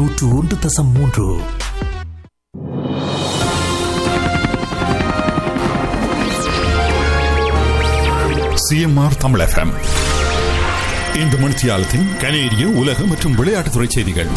நூற்று ஒன்று தசம் மூன்று சிஎம்ஆர் தமிழ் எஃப்எம் இந்த மணித்தியாலத்தின் கனேடிய உலக மற்றும் விளையாட்டுத்துறை செய்திகள்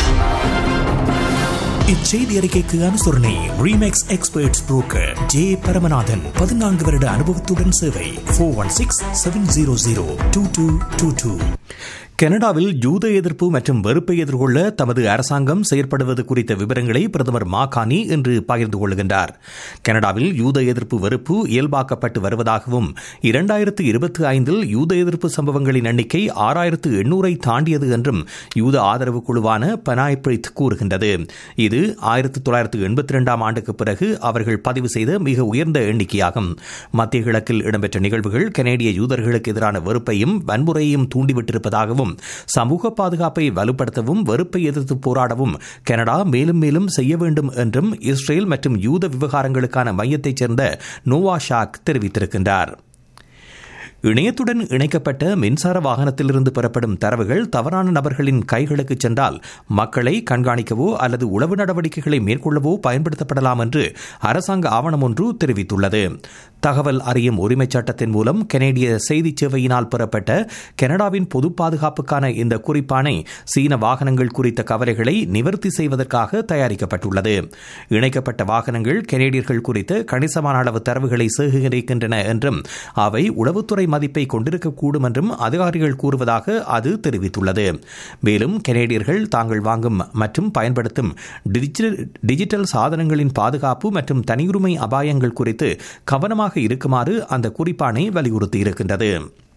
இச்செய்தி அறிக்கைக்கு அனுசரணை Remax experts broker J Paramanathan பதினான்கு வருட அனுபவத்துடன் சேவை four one six seven zero zero two two two two கனடாவில் யூத எதிர்ப்பு மற்றும் வெறுப்பை எதிர்கொள்ள தமது அரசாங்கம் செயற்படுவது குறித்த விவரங்களை பிரதமர் மாகானி இன்று பகிர்ந்து கொள்கின்றார் கனடாவில் யூத எதிர்ப்பு வெறுப்பு இயல்பாக்கப்பட்டு வருவதாகவும் இரண்டாயிரத்து இருபத்தி ஐந்தில் யூத எதிர்ப்பு சம்பவங்களின் எண்ணிக்கை ஆறாயிரத்து எண்ணூரை தாண்டியது என்றும் யூத ஆதரவு குழுவான பனாய்பிரித் கூறுகின்றது இது ஆயிரத்து தொள்ளாயிரத்து எண்பத்தி இரண்டாம் ஆண்டுக்கு பிறகு அவர்கள் பதிவு செய்த மிக உயர்ந்த எண்ணிக்கையாகும் மத்திய கிழக்கில் இடம்பெற்ற நிகழ்வுகள் கனேடிய யூதர்களுக்கு எதிரான வெறுப்பையும் வன்முறையையும் தூண்டிவிட்டிருப்பதாகவும் சமூக பாதுகாப்பை வலுப்படுத்தவும் வெறுப்பை எதிர்த்து போராடவும் கனடா மேலும் மேலும் செய்ய வேண்டும் என்றும் இஸ்ரேல் மற்றும் யூத விவகாரங்களுக்கான மையத்தைச் சேர்ந்த நோவா ஷாக் தெரிவித்திருக்கின்றார் இணையத்துடன் இணைக்கப்பட்ட மின்சார வாகனத்திலிருந்து பெறப்படும் தரவுகள் தவறான நபர்களின் கைகளுக்கு சென்றால் மக்களை கண்காணிக்கவோ அல்லது உளவு நடவடிக்கைகளை மேற்கொள்ளவோ பயன்படுத்தப்படலாம் என்று அரசாங்க ஆவணம் ஒன்று தெரிவித்துள்ளது தகவல் அறியும் உரிமைச் சட்டத்தின் மூலம் கனேடிய செய்தி சேவையினால் பெறப்பட்ட கனடாவின் பொது பாதுகாப்புக்கான இந்த குறிப்பானை சீன வாகனங்கள் குறித்த கவலைகளை நிவர்த்தி செய்வதற்காக தயாரிக்கப்பட்டுள்ளது இணைக்கப்பட்ட வாகனங்கள் கனேடியர்கள் குறித்த கணிசமான அளவு தரவுகளை சேகரிக்கின்றன என்றும் அவை உளவுத்துறை மதிப்பை கொண்டிருக்கக்கூடும் என்றும் அதிகாரிகள் கூறுவதாக அது தெரிவித்துள்ளது மேலும் கனேடியர்கள் தாங்கள் வாங்கும் மற்றும் பயன்படுத்தும் டிஜிட்டல் சாதனங்களின் பாதுகாப்பு மற்றும் தனியுரிமை அபாயங்கள் குறித்து கவனமாக இருக்குமாறு அந்த குறிப்பானை வலியுறுத்தியிருக்கின்றது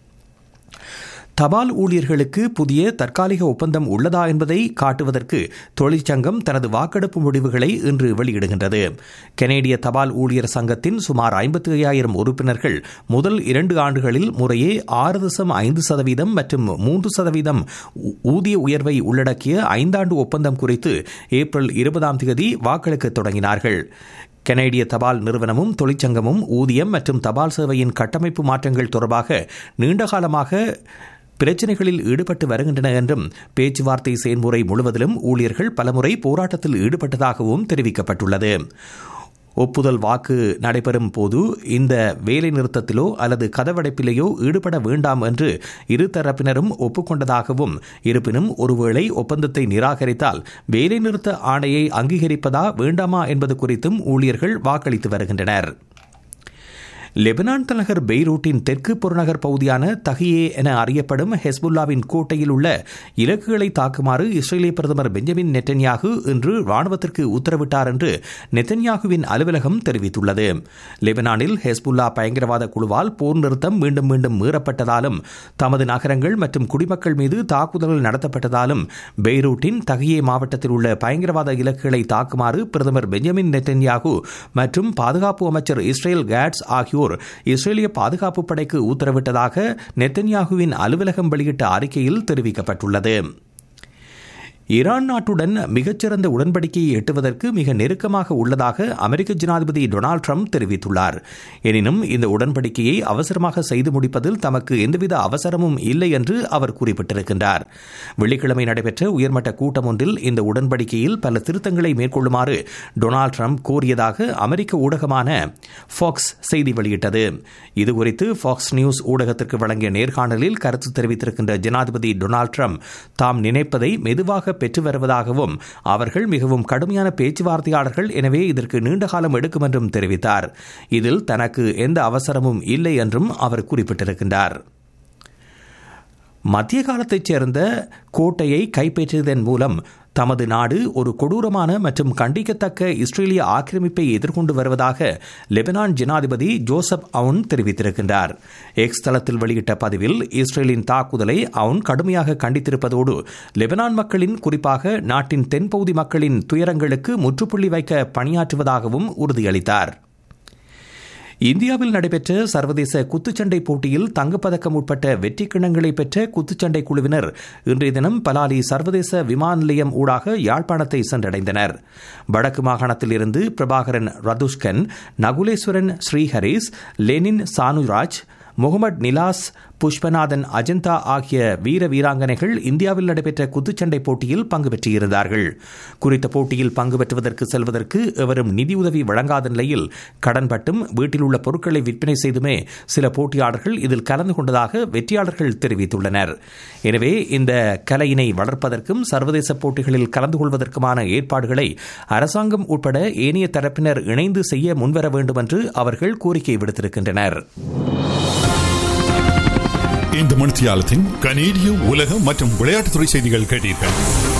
தபால் ஊழியர்களுக்கு புதிய தற்காலிக ஒப்பந்தம் உள்ளதா என்பதை காட்டுவதற்கு தொழிற்சங்கம் தனது வாக்கெடுப்பு முடிவுகளை இன்று வெளியிடுகின்றது கனேடிய தபால் ஊழியர் சங்கத்தின் சுமார் ஐம்பத்தி ஐயாயிரம் உறுப்பினர்கள் முதல் இரண்டு ஆண்டுகளில் முறையே ஆறு தசம் ஐந்து சதவீதம் மற்றும் மூன்று சதவீதம் ஊதிய உயர்வை உள்ளடக்கிய ஐந்தாண்டு ஒப்பந்தம் குறித்து ஏப்ரல் இருபதாம் தேதி வாக்களிக்க தொடங்கினார்கள் கனேடிய தபால் நிறுவனமும் தொழிற்சங்கமும் ஊதியம் மற்றும் தபால் சேவையின் கட்டமைப்பு மாற்றங்கள் தொடர்பாக நீண்டகாலமாக பிரச்சினைகளில் ஈடுபட்டு வருகின்றன என்றும் பேச்சுவார்த்தை செயல்முறை முழுவதிலும் ஊழியர்கள் பலமுறை போராட்டத்தில் ஈடுபட்டதாகவும் தெரிவிக்கப்பட்டுள்ளது ஒப்புதல் வாக்கு நடைபெறும் போது இந்த வேலை நிறுத்தத்திலோ அல்லது கதவடைப்பிலேயோ ஈடுபட வேண்டாம் என்று இரு தரப்பினரும் ஒப்புக்கொண்டதாகவும் இருப்பினும் ஒருவேளை ஒப்பந்தத்தை நிராகரித்தால் வேலைநிறுத்த ஆணையை அங்கீகரிப்பதா வேண்டாமா என்பது குறித்தும் ஊழியர்கள் வாக்களித்து வருகின்றனர் லெபனான் தலைநகர் பெய்ரூட்டின் தெற்கு புறநகர் பகுதியான தகியே என அறியப்படும் ஹெஸ்புல்லாவின் கோட்டையில் உள்ள இலக்குகளை தாக்குமாறு இஸ்ரேலிய பிரதமர் பெஞ்சமின் நெத்தன்யாகு இன்று ராணுவத்திற்கு உத்தரவிட்டார் என்று நெத்தன்யாகுவின் அலுவலகம் தெரிவித்துள்ளது லெபனானில் ஹெஸ்புல்லா பயங்கரவாத குழுவால் போர் நிறுத்தம் மீண்டும் மீண்டும் மீறப்பட்டதாலும் தமது நகரங்கள் மற்றும் குடிமக்கள் மீது தாக்குதல்கள் நடத்தப்பட்டதாலும் பெய்ரூட்டின் தகியே மாவட்டத்தில் உள்ள பயங்கரவாத இலக்குகளை தாக்குமாறு பிரதமர் பெஞ்சமின் நெத்தன்யாகு மற்றும் பாதுகாப்பு அமைச்சர் இஸ்ரேல் கேட்ஸ் ஆகியோர் ஆகியோர் இஸ்ரேலிய பாதுகாப்பு படைக்கு உத்தரவிட்டதாக நெத்தன்யாகுவின் அலுவலகம் வெளியிட்ட அறிக்கையில் தெரிவிக்கப்பட்டுள்ளது ஈரான் நாட்டுடன் மிகச்சிறந்த உடன்படிக்கையை எட்டுவதற்கு மிக நெருக்கமாக உள்ளதாக அமெரிக்க ஜனாதிபதி டொனால்டு ட்ரம்ப் தெரிவித்துள்ளார் எனினும் இந்த உடன்படிக்கையை அவசரமாக செய்து முடிப்பதில் தமக்கு எந்தவித அவசரமும் இல்லை என்று அவர் குறிப்பிட்டிருக்கின்றார் வெள்ளிக்கிழமை நடைபெற்ற உயர்மட்ட கூட்டம் ஒன்றில் இந்த உடன்படிக்கையில் பல திருத்தங்களை மேற்கொள்ளுமாறு டொனால்டு ட்ரம்ப் கோரியதாக அமெரிக்க ஊடகமான ஃபாக்ஸ் செய்தி வெளியிட்டது இதுகுறித்து ஃபாக்ஸ் நியூஸ் ஊடகத்திற்கு வழங்கிய நேர்காணலில் கருத்து தெரிவித்திருக்கின்ற ஜனாதிபதி டொனால்டு ட்ரம்ப் தாம் நினைப்பதை மெதுவாக பெற்று வருவதாகவும் அவர்கள் மிகவும் கடுமையான பேச்சுவார்த்தையாளர்கள் எனவே இதற்கு நீண்ட காலம் எடுக்கும் என்றும் தெரிவித்தார் இதில் தனக்கு எந்த அவசரமும் இல்லை என்றும் அவர் குறிப்பிட்டிருக்கின்றார் மத்திய காலத்தைச் சேர்ந்த கோட்டையை கைப்பற்றியதன் மூலம் தமது நாடு ஒரு கொடூரமான மற்றும் கண்டிக்கத்தக்க இஸ்ரேலிய ஆக்கிரமிப்பை எதிர்கொண்டு வருவதாக லெபனான் ஜனாதிபதி ஜோசப் அவுன் தெரிவித்திருக்கின்றார் எக்ஸ் தளத்தில் வெளியிட்ட பதிவில் இஸ்ரேலின் தாக்குதலை அவுன் கடுமையாக கண்டித்திருப்பதோடு லெபனான் மக்களின் குறிப்பாக நாட்டின் தென்பகுதி மக்களின் துயரங்களுக்கு முற்றுப்புள்ளி வைக்க பணியாற்றுவதாகவும் உறுதியளித்தார் இந்தியாவில் நடைபெற்ற சர்வதேச குத்துச்சண்டை போட்டியில் தங்கப்பதக்கம் உட்பட்ட வெற்றி கிண்ணங்களை பெற்ற குத்துச்சண்டை குழுவினர் இன்றைய தினம் பலாலி சர்வதேச விமான நிலையம் ஊடாக யாழ்ப்பாணத்தை சென்றடைந்தனர் வடக்கு மாகாணத்தில் இருந்து பிரபாகரன் ரதுஷ்கன் நகுலேஸ்வரன் ஸ்ரீஹரிஸ் லெனின் சானுராஜ் முகமது நிலாஸ் புஷ்பநாதன் அஜந்தா ஆகிய வீர வீராங்கனைகள் இந்தியாவில் நடைபெற்ற குத்துச்சண்டை போட்டியில் பங்கு பெற்றிருந்தார்கள் குறித்த போட்டியில் பங்கு பெற்றுவதற்கு செல்வதற்கு எவரும் நிதியுதவி வழங்காத நிலையில் கடன்பட்டும் வீட்டில் உள்ள பொருட்களை விற்பனை செய்துமே சில போட்டியாளர்கள் இதில் கலந்து கொண்டதாக வெற்றியாளர்கள் தெரிவித்துள்ளனர் எனவே இந்த கலையினை வளர்ப்பதற்கும் சர்வதேச போட்டிகளில் கலந்து கொள்வதற்குமான ஏற்பாடுகளை அரசாங்கம் உட்பட ஏனைய தரப்பினர் இணைந்து செய்ய முன்வர வேண்டும் என்று அவர்கள் கோரிக்கை விடுத்திருக்கின்றனர் இந்த மணித்தியாலத்தின் கனேடிய உலக மற்றும் விளையாட்டுத்துறை செய்திகள் கேட்டீர்கள்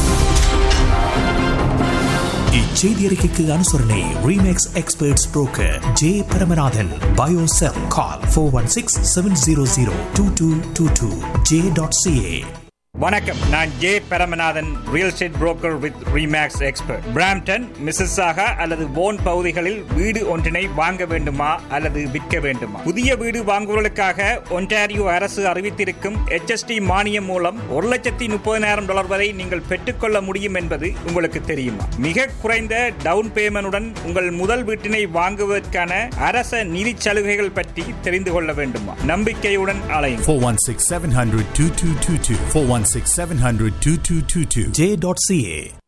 இச்செய்தி அறிக்கைக்கு அனுசரணை Remax experts broker J Paramanathan பயோசெல் call four one six seven zero zero two two two two J dot CA வணக்கம் நான் J Paramanathan real estate broker with Remax expert Brampton Mississauga அல்லது போன் பகுதிகளில் வீடு ஒன்றினை வாங்க வேண்டுமா அல்லது விற்க வேண்டுமா புதிய வீடு வாங்குவதற்காக ஒன்டாரியோ அரசு அறிவித்திருக்கும் HST மானியம் மூலம் ஒரு லட்சத்தி முப்பதினாயிரம் டாலர் வரை நீங்கள் பெற்றுக்கொள்ள முடியும் என்பது உங்களுக்கு தெரியுமா மிக குறைந்த டவுன் பேமெண்டுடன் உங்கள் முதல் வீட்டினை வாங்குவதற்கான அரச நிதி சலுகைகள் பற்றி தெரிந்து கொள்ள வேண்டுமா நம்பிக்கையுடன் அலையும் 416 700 2222. 416 700 2222. J dot CA